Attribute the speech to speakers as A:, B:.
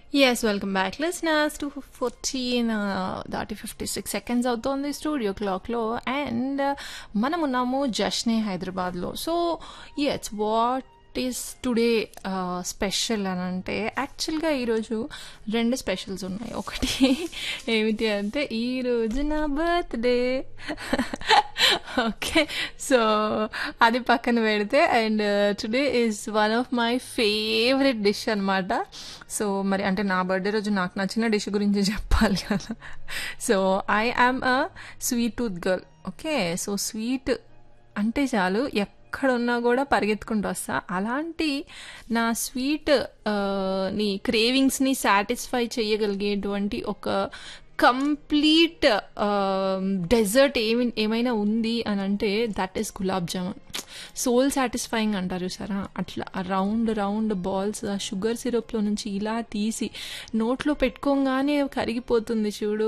A: Yes, welcome back, listeners, to 14 దాటి fifty six seconds అవుతోంది studio క్లాక్లో అండ్ మనమున్నాము జష్నే హైదరాబాద్లో so yes what is today special అని అంటే యాక్చువల్గా ఈరోజు రెండు స్పెషల్స్ ఉన్నాయి ఒకటి ఏమిటి అంటే ఈరోజు నా బర్త్డే ఓకే సో అది పక్కన పెడితే and today is one of my favourite dish అనమాట సో మరి అంటే నా బర్త్డే రోజు నాకు నచ్చిన డిష్ గురించి చెప్పాలి కదా so I am a sweet tooth girl okay so sweet అంటే చాలు ఎక్కడున్నా కూడా పరిగెత్తుకుంటూ వస్తా అలాంటి నా స్వీట్ ని క్రేవింగ్స్ని సాటిస్ఫై చేయగలిగేటువంటి ఒక కంప్లీట్ డెజర్ట్ ఏమి ఏమైనా ఉంది అని అంటే that is gulab jamun soul satisfying అంటారు చూసారా అట్లా రౌండ్ రౌండ్ బాల్స్ ఆ షుగర్ సిరప్లో నుంచి ఇలా తీసి నోట్లో పెట్టుకోగానే కరిగిపోతుంది చూడు